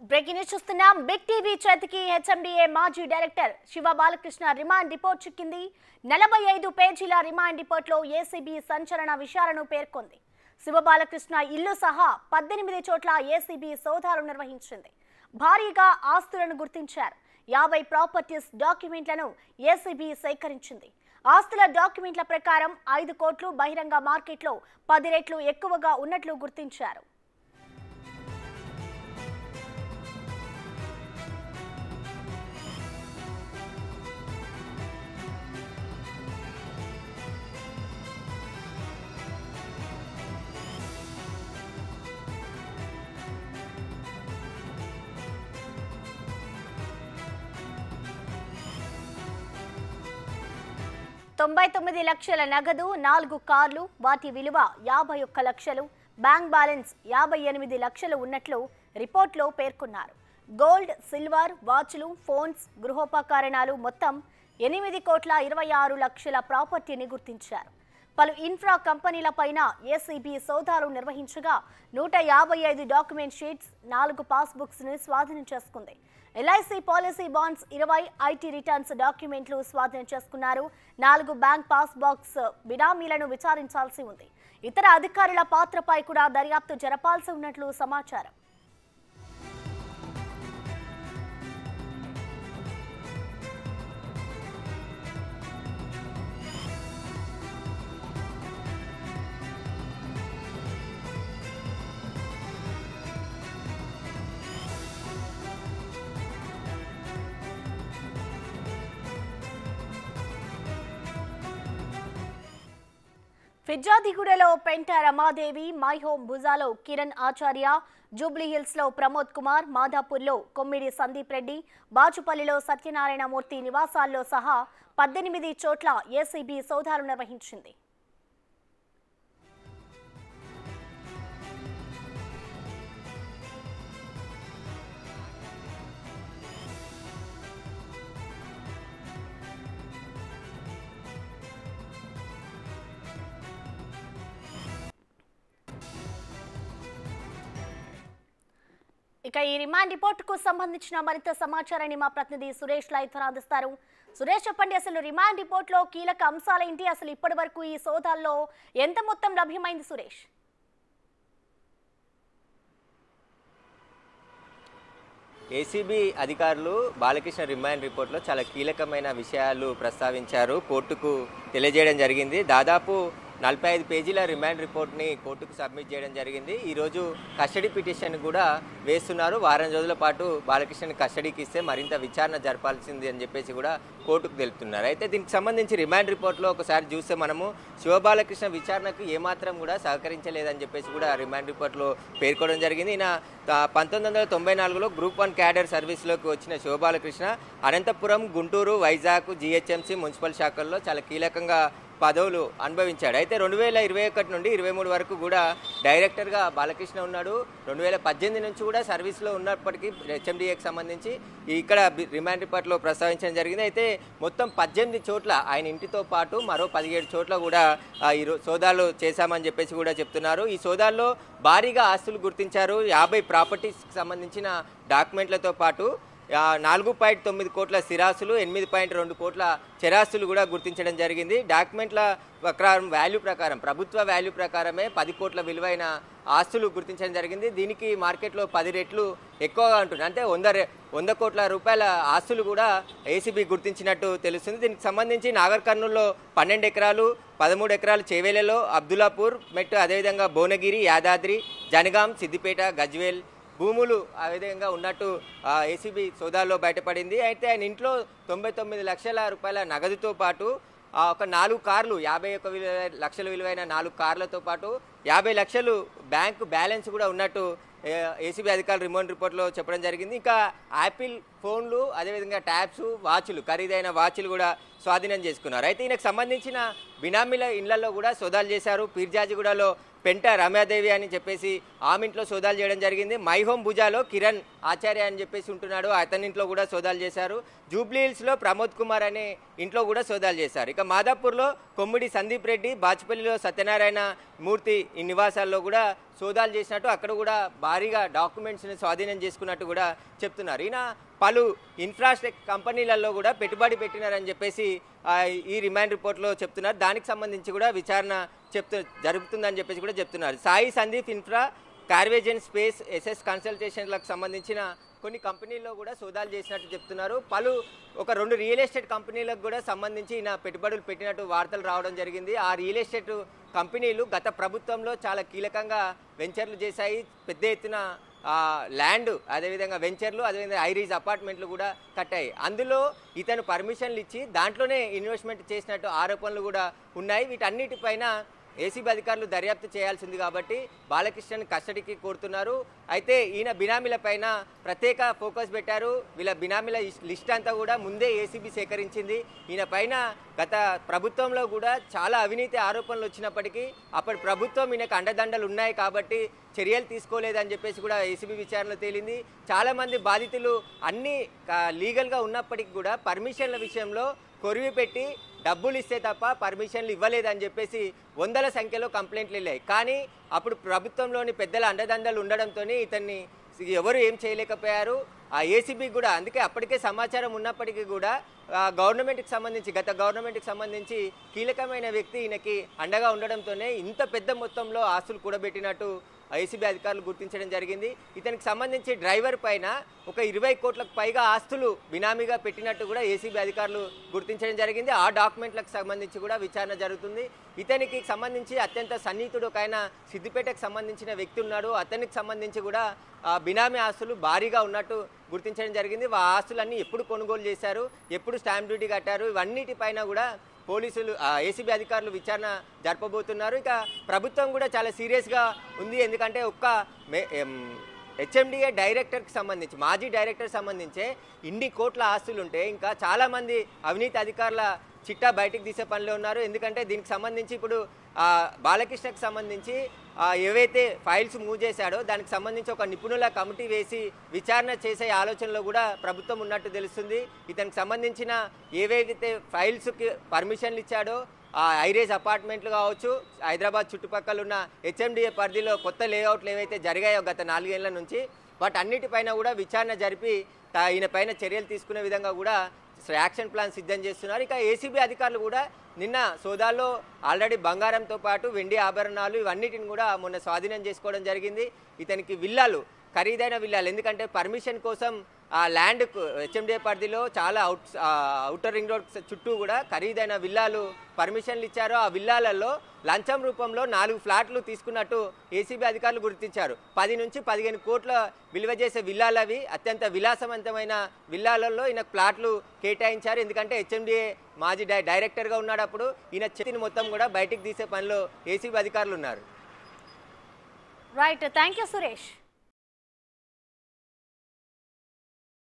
breaking news చూస్తున్నాం big TV చేతికి HMDA మాజీ director Shiva Balakrishna remand report చిక్కింది నలభై ఐదు పేజీల రిమాండ్ రిపోర్ట్లో ఏసీబీ సంచలన విషయాలను పేర్కొంది శివ బాలకృష్ణ ఇల్లు సహా పద్దెనిమిది చోట్ల ఏసీబీ సోదాలు నిర్వహించింది భారీగా ఆస్తులను గుర్తించారు యాభై ప్రాపర్టీస్ డాక్యుమెంట్లను ఏసీబీ సేకరించింది ఆస్తుల డాక్యుమెంట్ల ప్రకారం ఐదు కోట్లు బహిరంగ మార్కెట్లో పది రెట్లు ఎక్కువగా ఉన్నట్లు గుర్తించారు తొంభై తొమ్మిది లక్షల నగదు నాలుగు కార్లు వాటి విలువ యాభై ఒక్క లక్షలు బ్యాంక్ బ్యాలెన్స్ యాభై ఎనిమిది లక్షలు ఉన్నట్లు రిపోర్ట్లో పేర్కొన్నారు గోల్డ్ సిల్వర్ వాచ్లు ఫోన్స్ గృహోపకరణాలు మొత్తం ఎనిమిది కోట్ల ఇరవై ఆరు లక్షల ప్రాపర్టీని గుర్తించారు పలు ఇన్ఫ్రా కంపెనీల పైన ఏసీబీ సోదాలు నిర్వహించగా నూట యాభై ఐదు డాక్యుమెంట్ షీట్స్ నాలుగు పాస్బుక్స్ ని స్వాధీనం చేసుకుంది ఎల్ఐసి పాలసీ బాండ్స్ ఇరవై ఐటీ రిటర్న్స్ డాక్యుమెంట్లు స్వాధీనం చేసుకున్నారు నాలుగు బ్యాంక్ పాస్ బాక్స్ బినామీలను విచారించాల్సి ఉంది ఇతర అధికారుల పాత్రపై కూడా దర్యాప్తు జరపాల్సి ఉన్నట్లు సమాచారం ఫిర్జాదిగూడలో పెంట రమాదేవి మై హోమ్ భుజాలో కిరణ్ ఆచార్య జూబ్లీ హిల్స్ లో ప్రమోద్ కుమార్ మాధాపూర్లో కొమ్మిడి సందీప్ రెడ్డి బాచుపల్లిలో సత్యనారాయణ మూర్తి నివాసాల్లో సహా పద్దెనిమిది చోట్ల ఏసీబీ సోదాలు నిర్వహించింది ఇక ఈ రిమాండ్ రిపోర్టుకు సంబంధించిన మరింత సమాచారాన్ని మా ప్రతినిధి సురేష్ లైవ్ ద్వారా అందిస్తారు సురేష్ చెప్పండి అసలు రిమాండ్ రిపోర్ట్లో కీలక అంశాలేంటి అసలు ఇప్పటి వరకు ఈ సోదాల్లో ఎంత మొత్తం లభ్యమైంది సురేష్ ఏసీబీ అధికారులు బాలకృష్ణ రిమాండ్ రిపోర్ట్లో చాలా కీలకమైన విషయాలు ప్రస్తావించారు కోర్టుకు తెలియజేయడం జరిగింది దాదాపు నలభై ఐదు పేజీల రిమాండ్ రిపోర్ట్ని కోర్టుకు సబ్మిట్ చేయడం జరిగింది ఈరోజు కస్టడీ పిటిషన్ కూడా వేస్తున్నారు వారం రోజుల పాటు బాలకృష్ణని కస్టడీకి ఇస్తే మరింత విచారణ జరపాల్సింది అని చెప్పేసి కూడా కోర్టుకు తెలుపుతున్నారు అయితే దీనికి సంబంధించి రిమాండ్ రిపోర్ట్లో ఒకసారి చూస్తే మనము శివబాలకృష్ణ విచారణకు ఏమాత్రం కూడా సహకరించలేదని చెప్పేసి కూడా రిమాండ్ రిపోర్ట్లో పేర్కోవడం జరిగింది ఈయన ఆ, పంతొమ్మిది వందల తొంభై నాలుగులో గ్రూప్ వన్ క్యాడర్ సర్వీస్లోకి వచ్చిన శివబాలకృష్ణ అనంతపురం గుంటూరు వైజాగ్ జిహెచ్ఎంసీ మున్సిపల్ శాఖల్లో చాలా కీలకంగా పదవులు అనుభవించాడు అయితే రెండు వేల ఇరవై ఒకటి నుండి ఇరవై మూడు వరకు కూడా డైరెక్టర్గా బాలకృష్ణ ఉన్నాడు రెండు వేల పద్దెనిమిది నుంచి కూడా సర్వీస్లో ఉన్నప్పటికీ హెచ్ఎండిఏకి సంబంధించి ఇక్కడ బి- రిమాండ్ రిపోర్ట్లో ప్రస్తావించడం జరిగింది అయితే మొత్తం పద్దెనిమిది చోట్ల ఆయన ఇంటితో పాటు మరో పదిహేడు చోట్ల కూడా ఆ, ఈ రో- సోదాలు చేశామని చెప్పేసి కూడా చెప్తున్నారు ఈ సోదాల్లో భారీగా ఆస్తులు గుర్తించారు యాభై ప్రాపర్టీస్కి సంబంధించిన డాక్యుమెంట్లతో పాటు ఆ, నాలుగు పాయింట్ తొమ్మిది కోట్ల స్థిరాస్తులు ఎనిమిది పాయింట్ రెండు కోట్ల చరాస్తులు కూడా గుర్తించడం జరిగింది డాక్యుమెంట్ల ప్రకారం వాల్యూ ప్రకారం ప్రభుత్వ వాల్యూ ప్రకారమే పది కోట్ల విలువైన ఆస్తులు గుర్తించడం జరిగింది దీనికి మార్కెట్లో పది రెట్లు ఎక్కువగా ఉంటుంది అంటే వంద రె- వంద కోట్ల రూపాయల ఆస్తులు కూడా ఏసీబీ గుర్తించినట్టు తెలుస్తుంది దీనికి సంబంధించి నాగర్ కర్నూల్లో పన్నెండు ఎకరాలు పదమూడు ఎకరాలు చేవేలలో అబ్దుల్లాపూర్ మెట్టు అదేవిధంగా భువనగిరి యాదాద్రి జనగాం సిద్దిపేట గజ్వేల్ భూములు ఆ విధంగా ఉన్నట్టు ఏసీబీ సోదాల్లో బయటపడింది అయితే ఆయన ఇంట్లో తొంభై తొమ్మిది లక్షల రూపాయల నగదుతో పాటు ఆ, ఒక నాలుగు కార్లు యాభై ఒక విలువ లక్షల విలువైన నాలుగు కార్లతో పాటు యాభై లక్షలు బ్యాంకు బ్యాలెన్స్ కూడా ఉన్నట్టు ఏసీబీ అధికారులు రిమోట్ రిపోర్ట్లో చెప్పడం జరిగింది ఇంకా యాపిల్ ఫోన్లు అదేవిధంగా ట్యాబ్స్ వాచ్లు ఖరీదైన వాచ్లు కూడా స్వాధీనం చేసుకున్నారు అయితే ఈయనకు సంబంధించిన బినామీల ఇళ్లలో కూడా సోదాలు చేశారు పీర్జాజిగూడలో పెంట రమాదేవి అని చెప్పేసి ఆమె ఇంట్లో సోదాలు చేయడం జరిగింది మై హోమ్ భుజాలో కిరణ్ ఆచార్య అని చెప్పేసి ఉంటున్నాడు అతని ఇంట్లో కూడా సోదాలు చేశారు జూబ్లీ హిల్స్లో ప్రమోద్ కుమార్ అనే ఇంట్లో కూడా సోదాలు చేశారు ఇక మాదాపూర్లో కొమ్మిడి సందీప్ రెడ్డి బాచుపల్లిలో సత్యనారాయణ మూర్తి ఈ నివాసాల్లో కూడా సోదాలు చేసినట్టు అక్కడ కూడా భారీగా డాక్యుమెంట్స్ని స్వాధీనం చేసుకున్నట్టు కూడా చెప్తున్నారు ఈయన పలు ఇన్ఫ్రాస్ట్రక్చర్ కంపెనీలలో కూడా పెట్టుబడి పెట్టినారని చెప్పేసి ఆ, ఈ రిమాండ్ రిపోర్ట్లో చెప్తున్నారు దానికి సంబంధించి కూడా విచారణ చెప్తు జరుగుతుందని చెప్పేసి కూడా చెప్తున్నారు సాయి సందీప్ ఇన్ఫ్రా కార్వేజన్ స్పేస్ ఎస్ఎస్ కన్సల్టేషన్లకు సంబంధించిన కొన్ని కంపెనీల్లో కూడా సోదాలు చేసినట్టు చెప్తున్నారు పలు ఒక రెండు రియల్ ఎస్టేట్ కంపెనీలకు కూడా సంబంధించి ఈయన పెట్టుబడులు పెట్టినట్టు వార్తలు రావడం జరిగింది ఆ రియల్ ఎస్టేట్ కంపెనీలు గత ప్రభుత్వంలో చాలా కీలకంగా వెంచర్లు చేశాయి పెద్ద ఎత్తున ఆ, ల్యాండ్ అదేవిధంగా వెంచర్లు అదేవిధంగా ఐరీజ్ అపార్ట్మెంట్లు కూడా కట్టాయి అందులో ఇతను పర్మిషన్లు ఇచ్చి దాంట్లోనే ఇన్వెస్ట్మెంట్ చేసినట్టు ఆరోపణలు కూడా ఉన్నాయి వీటన్నిటిపైన ఏసీబీ అధికారులు దర్యాప్తు చేయాల్సింది కాబట్టి బాలకృష్ణన్ కస్టడీకి కోరుతున్నారు అయితే ఈయన బినామీల పైన ప్రత్యేక ఫోకస్ పెట్టారు వీళ్ళ బినామీల ఇస్- లిస్ట్ అంతా కూడా ముందే ఏసీబీ సేకరించింది ఈయన పైన గత ప్రభుత్వంలో కూడా చాలా అవినీతి ఆరోపణలు వచ్చినప్పటికీ అప్పటి ప్రభుత్వం ఈయనకు అండదండలు ఉన్నాయి కాబట్టి చర్యలు తీసుకోలేదని చెప్పేసి కూడా ఏసీబీ విచారణలో తేలింది చాలా మంది బాధితులు అన్ని కా- లీగల్గా ఉన్నప్పటికీ కూడా పర్మిషన్ల విషయంలో కొరివి పెట్టి డబ్బులు ఇస్తే తప్ప పర్మిషన్లు ఇవ్వలేదని చెప్పేసి వందల సంఖ్యలో కంప్లైంట్లు వెళ్ళాయి కానీ అప్పుడు ప్రభుత్వంలోని పెద్దల అండదండలు ఉండడంతో ఇతన్ని ఎవరు ఏం చేయలేకపోయారు ఆ ఏసీబీ కూడా అందుకే అప్పటికే సమాచారం ఉన్నప్పటికీ కూడా ఆ, గవర్నమెంట్కి సంబంధించి గత గవర్నమెంట్కి సంబంధించి కీలకమైన వ్యక్తి ఈయనకి అండగా ఉండడంతోనే ఇంత పెద్ద మొత్తంలో ఆస్తులు కూడబెట్టినట్టు ఏసీబీ అధికారులు గుర్తించడం జరిగింది ఇతనికి సంబంధించి డ్రైవర్ పైన ఒక ఇరవై కోట్లకు పైగా ఆస్తులు బినామీగా పెట్టినట్టు కూడా ఏసీబీ అధికారులు గుర్తించడం జరిగింది ఆ డాక్యుమెంట్లకు సంబంధించి కూడా విచారణ జరుగుతుంది ఇతనికి సంబంధించి అత్యంత సన్నిహితుడు ఒక ఆయన సిద్దిపేటకు సంబంధించిన వ్యక్తి ఉన్నాడు అతనికి సంబంధించి కూడా ఆ బినామీ ఆస్తులు భారీగా ఉన్నట్టు గుర్తించడం జరిగింది ఆ ఆస్తులన్నీ ఎప్పుడు కొనుగోలు చేశారు ఎప్పుడు స్టాంప్ డ్యూటీ కట్టారు ఇవన్నిటిపైన కూడా పోలీసులు ఏసీబీ అధికారులు విచారణ జరపబోతున్నారు ఇక ప్రభుత్వం కూడా చాలా సీరియస్గా ఉంది ఎందుకంటే ఒక్క మే- ఎం, హెచ్ఎండిఏ డైరెక్టర్కి సంబంధించి మాజీ డైరెక్టర్ సంబంధించే ఇన్ని కోట్ల ఆస్తులు ఉంటే ఇంకా చాలామంది అవినీతి అధికారుల చిట్టా బయటికి తీసే పనిలో ఉన్నారు ఎందుకంటే దీనికి సంబంధించి ఇప్పుడు ఆ, బాలకృష్ణకి సంబంధించి ఆ, ఏవైతే ఫైల్స్ మూవ్ చేశాడో దానికి సంబంధించి ఒక నిపుణుల కమిటీ వేసి విచారణ చేసే ఆలోచనలో కూడా ప్రభుత్వం ఉన్నట్టు తెలుస్తుంది ఇతనికి సంబంధించిన ఏవైతే ఫైల్స్కి పర్మిషన్లు ఇచ్చాడో ఆ ఐరేజ్ అపార్ట్మెంట్లు కావచ్చు హైదరాబాద్ చుట్టుపక్కల ఉన్న హెచ్ఎండిఏ పరిధిలో కొత్త లేఅవుట్లు ఏవైతే జరిగాయో గత నాలుగేళ్ల నుంచి వాటన్నిటిపైన కూడా విచారణ జరిపి తా- ఈయన పైన చర్యలు తీసుకునే విధంగా కూడా యాక్షన్ ప్లాన్ సిద్ధం చేస్తున్నారు ఇక ఏసీబీ అధికారులు కూడా నిన్న సోదాల్లో ఆల్రెడీ బంగారంతో పాటు వెండి ఆభరణాలు ఇవన్నిటిని కూడా మొన్న స్వాధీనం చేసుకోవడం జరిగింది ఇతనికి విల్లాలు ఖరీదైన విల్లాలు ఎందుకంటే పర్మిషన్ కోసం ఆ ల్యాండ్ హెచ్ఎండిఏ పరిధిలో చాలా అవుట్ ఆ, అవుటర్ రింగ్ రోడ్ చుట్టూ కూడా ఖరీదైన విల్లాలు పర్మిషన్లు ఇచ్చారు ఆ విల్లాలలో లంచం రూపంలో నాలుగు ఫ్లాట్లు తీసుకున్నట్టు ఏసీబీ అధికారులు గుర్తించారు పది నుంచి పదిహేను కోట్ల విలువ చేసే విల్లాలు అవి అత్యంత విలాసవంతమైన విల్లాలలో ఈయన ఫ్లాట్లు కేటాయించారు ఎందుకంటే హెచ్ఎండిఏ మాజీ డై డైరెక్టర్గా ఉన్నాడు అప్పుడు ఈయన చేతిని మొత్తం కూడా బయటికి తీసే పనిలో ఏసీబీ అధికారులు ఉన్నారు రైట్ థ్యాంక్ యూ సురేష్